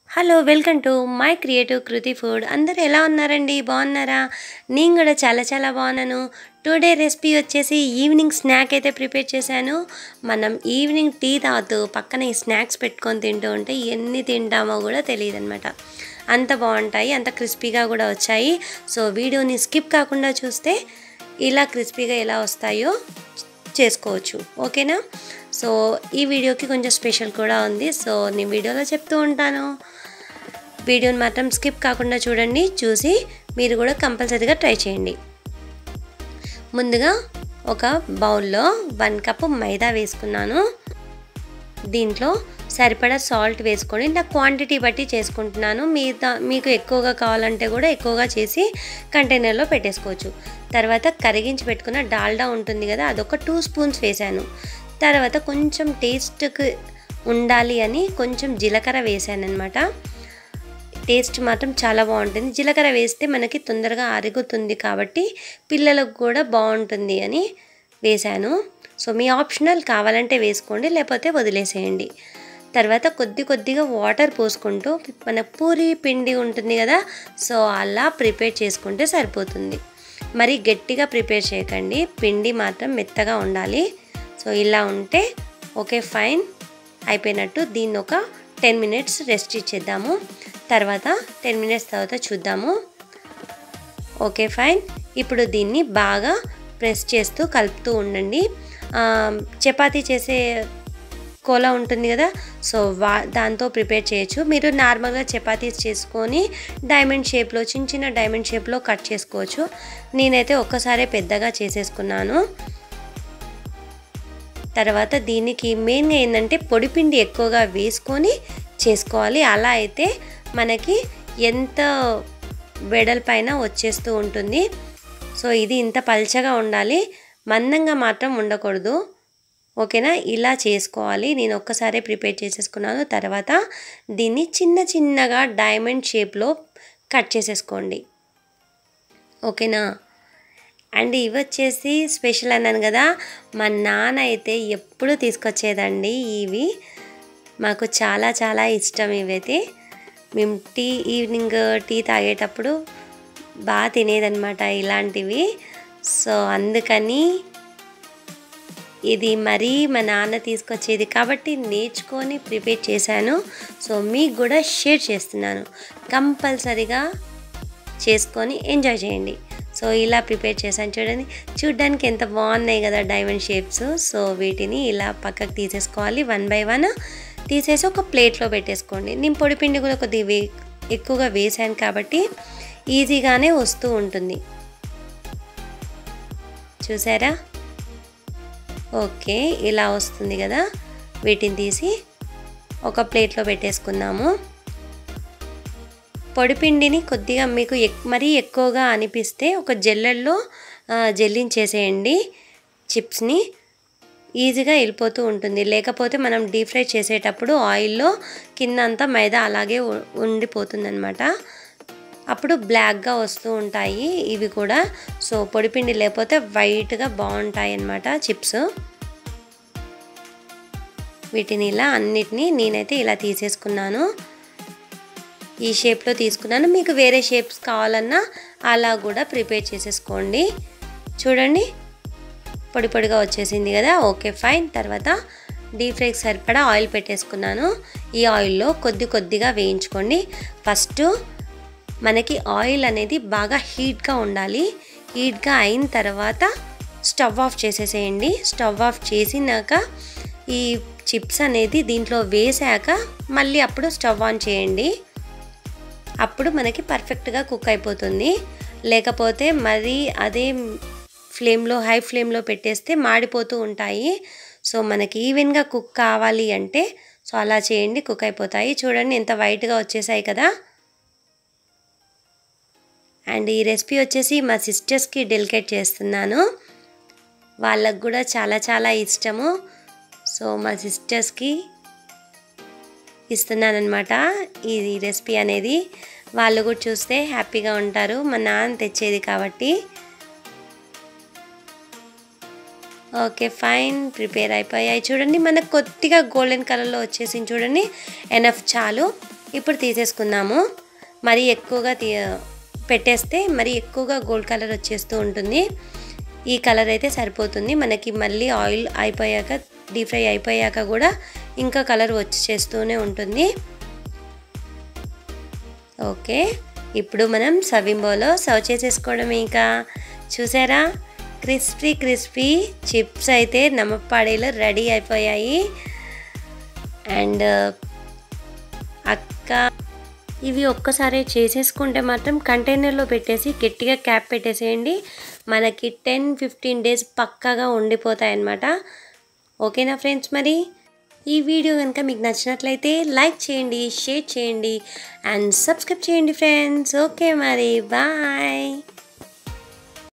hello welcome to my creative Kriti food అందరూ ఎలా ఉన్నారండి బాగున్నారా నేను కూడా చాలా చాలా బాగున్నాను టుడే రెసిపీ వచ్చేసి ఈవినింగ్ స్నాక్ అయితే ప్రిపేర్ చేశాను మనం ఈవినింగ్ టీ తాగుతూ పక్కన ఈ స్నాక్స్ పెట్టుకొని తింటూ ఉంటే ఎన్ని తింటామో కూడా తెలియదు అనమాట అంత బాగుంటాయి అంత క్రిస్పీగా కూడా వచ్చాయి సో వీడియోని స్కిప్ కాకుండా చూస్తే ఇలా క్రిస్పీగా ఎలా వస్తాయో చేసుకోవచ్చు ఓకేనా సో ఈ వీడియోకి కొంచెం స్పెషల్ కూడా ఉంది సో నేను వీడియోలో చెప్తూ ఉంటాను వీడియోని మాత్రం స్కిప్ కాకుండా చూడండి చూసి మీరు కూడా కంపల్సరీగా ట్రై చేయండి ముందుగా ఒక బౌల్లో వన్ కప్ మైదా వేసుకున్నాను దీంట్లో సరిపడా సాల్ట్ వేసుకొని నా క్వాంటిటీ బట్టి చేసుకుంటున్నాను మిగతా మీకు ఎక్కువగా కావాలంటే కూడా ఎక్కువగా చేసి కంటైనర్లో పెట్టేసుకోవచ్చు తర్వాత కరిగించి పెట్టుకున్న డాల్డా ఉంటుంది కదా అదొక టూ స్పూన్స్ వేశాను తర్వాత కొంచెం టేస్ట్కి ఉండాలి అని కొంచెం జీలకర్ర వేసాను అనమాట టేస్ట్ మాత్రం చాలా బాగుంటుంది జీలకర్ర వేస్తే మనకి తొందరగా అరుగుతుంది కాబట్టి పిల్లలకు కూడా బాగుంటుంది అని వేశాను సో మీ ఆప్షనల్ కావాలంటే వేసుకోండి లేకపోతే వదిలేసేయండి తర్వాత కొద్ది కొద్దిగా వాటర్ పోసుకుంటూ మన పూరి పిండి ఉంటుంది కదా సో అలా ప్రిపేర్ చేసుకుంటే సరిపోతుంది మరి గట్టిగా ప్రిపేర్ చేయకండి పిండి మాత్రం మెత్తగా ఉండాలి సో ఇలా ఉంటే ఓకే ఫైన్ అయిపోయినట్టు దీన్ని ఒక టెన్ మినిట్స్ రెస్ట్ ఇచ్చేద్దాము తర్వాత టెన్ మినిట్స్ తర్వాత చూద్దాము ఓకే ఫైన్ ఇప్పుడు దీన్ని బాగా ప్రెస్ చేస్తూ కలుపుతూ ఉండండి చపాతీ చేసే కోలా ఉంటుంది కదా సో వా దాంతో ప్రిపేర్ చేయొచ్చు మీరు నార్మల్గా చపాతీస్ చేసుకొని డైమండ్ షేప్లో చిన్న చిన్న డైమండ్ షేప్లో కట్ చేసుకోవచ్చు నేనైతే ఒక్కసారే పెద్దగా చేసేసుకున్నాను తర్వాత దీనికి మెయిన్గా ఏంటంటే పొడిపిండి ఎక్కువగా వేసుకొని చేసుకోవాలి అలా అయితే మనకి ఎంత వెడల్పైన వచ్చేస్తూ ఉంటుంది సో ఇది ఇంత పల్చగా ఉండాలి మందంగా మాత్రం ఉండకూడదు ఓకేనా ఇలా చేసుకోవాలి నేను ఒక్కసారి ప్రిపేర్ చేసేసుకున్నాను తర్వాత దీన్ని చిన్న చిన్నగా డైమండ్ షేప్లో కట్ చేసేసుకోండి ఓకేనా అండ్ ఇవి వచ్చేసి స్పెషల్ అన్నాను కదా మా నాన్న అయితే ఎప్పుడు తీసుకొచ్చేదండి ఇవి మాకు చాలా చాలా ఇష్టం ఇవైతే మేము టీ ఈవినింగ్ టీ తాగేటప్పుడు బాగా తినేదనమాట ఇలాంటివి సో అందుకని ఇది మరీ మా నాన్న తీసుకొచ్చేది కాబట్టి నేర్చుకొని ప్రిపేర్ చేశాను సో మీకు కూడా షేర్ చేస్తున్నాను కంపల్సరీగా చేసుకొని ఎంజాయ్ చేయండి సో ఇలా ప్రిపేర్ చేశాను చూడండి చూడ్డానికి ఎంత బాగున్నాయి కదా డైమండ్ షేప్స్ సో వీటిని ఇలా పక్కకు తీసేసుకోవాలి వన్ బై వన్ తీసేసి ఒక ప్లేట్లో పెట్టేసుకోండి నేను పొడిపిండి కూడా కొద్దిగా వే ఎక్కువగా వేసాను కాబట్టి ఈజీగానే వస్తూ ఉంటుంది చూసారా ఓకే ఇలా వస్తుంది కదా వీటిని తీసి ఒక ప్లేట్లో పెట్టేసుకుందాము పొడిపిండిని కొద్దిగా మీకు ఎక్ మరీ ఎక్కువగా అనిపిస్తే ఒక జల్లెల్లో జల్లించేసేయండి చిప్స్ని ఈజీగా వెళ్ళిపోతూ ఉంటుంది లేకపోతే మనం డీప్ ఫ్రై చేసేటప్పుడు ఆయిల్లో కింద అంతా మైదా అలాగే ఉండిపోతుందన్నమాట అప్పుడు బ్లాక్గా వస్తూ ఉంటాయి ఇవి కూడా సో పొడిపిండి లేకపోతే వైట్గా బాగుంటాయి అన్నమాట చిప్స్ వీటిని ఇలా అన్నిటినీ నేనైతే ఇలా తీసేసుకున్నాను ఈ షేప్లో తీసుకున్నాను మీకు వేరే షేప్స్ కావాలన్నా అలా కూడా ప్రిపేర్ చేసేసుకోండి చూడండి పొడి పొడిగా వచ్చేసింది కదా ఓకే ఫైన్ తర్వాత డీప్ ఫ్రైకి సరిపడా ఆయిల్ పెట్టేసుకున్నాను ఈ ఆయిల్లో కొద్ది కొద్దిగా వేయించుకోండి ఫస్ట్ మనకి ఆయిల్ అనేది బాగా హీట్గా ఉండాలి హీట్గా అయిన తర్వాత స్టవ్ ఆఫ్ చేసేసేయండి స్టవ్ ఆఫ్ చేసినాక ఈ చిప్స్ అనేది దీంట్లో వేసాక మళ్ళీ అప్పుడు స్టవ్ ఆన్ చేయండి అప్పుడు మనకి పర్ఫెక్ట్గా కుక్ అయిపోతుంది లేకపోతే మరి అదే ఫ్లేమ్లో హై ఫ్లేమ్లో పెట్టేస్తే మాడిపోతూ ఉంటాయి సో మనకి ఈవెన్గా కుక్ కావాలి అంటే సో అలా చేయండి కుక్ అయిపోతాయి చూడండి ఎంత వైట్గా వచ్చేసాయి కదా అండ్ ఈ రెసిపీ వచ్చేసి మా సిస్టర్స్కి డెలికేట్ చేస్తున్నాను వాళ్ళకు కూడా చాలా చాలా ఇష్టము సో మా సిస్టర్స్కి ఇస్తున్నానమాట ఈ రెసిపీ అనేది వాళ్ళు కూడా చూస్తే హ్యాపీగా ఉంటారు మా నాన్న తెచ్చేది కాబట్టి ఓకే ఫైన్ ప్రిపేర్ అయిపోయాయి చూడండి మనకు కొద్దిగా గోల్డెన్ కలర్లో వచ్చేసింది చూడండి ఎనఫ్ చాలు ఇప్పుడు తీసేసుకుందాము మరీ ఎక్కువగా తీ పెట్టేస్తే మరీ ఎక్కువగా గోల్డ్ కలర్ వచ్చేస్తూ ఉంటుంది ఈ కలర్ అయితే సరిపోతుంది మనకి మళ్ళీ ఆయిల్ అయిపోయాక డీప్ ఫ్రై అయిపోయాక కూడా ఇంకా కలర్ వచ్చేస్తూనే ఉంటుంది ఓకే ఇప్పుడు మనం సవింబోలో సర్వ్ చేసేసుకోవడం ఇంకా చూసారా క్రిస్పీ క్రిస్పీ చిప్స్ అయితే నమ్మపాడేలో రెడీ అయిపోయాయి అండ్ అక్క ఇవి ఒక్కసారి చేసేసుకుంటే మాత్రం కంటైనర్లో పెట్టేసి గట్టిగా క్యాప్ పెట్టేసేయండి మనకి టెన్ ఫిఫ్టీన్ డేస్ పక్కాగా ఉండిపోతాయి అన్నమాట ఓకేనా ఫ్రెండ్స్ మరి ఈ వీడియో కనుక మీకు నచ్చినట్లయితే లైక్ చేయండి షేర్ చేయండి అండ్ సబ్స్క్రైబ్ చేయండి ఫ్రెండ్స్ ఓకే మరి బాయ్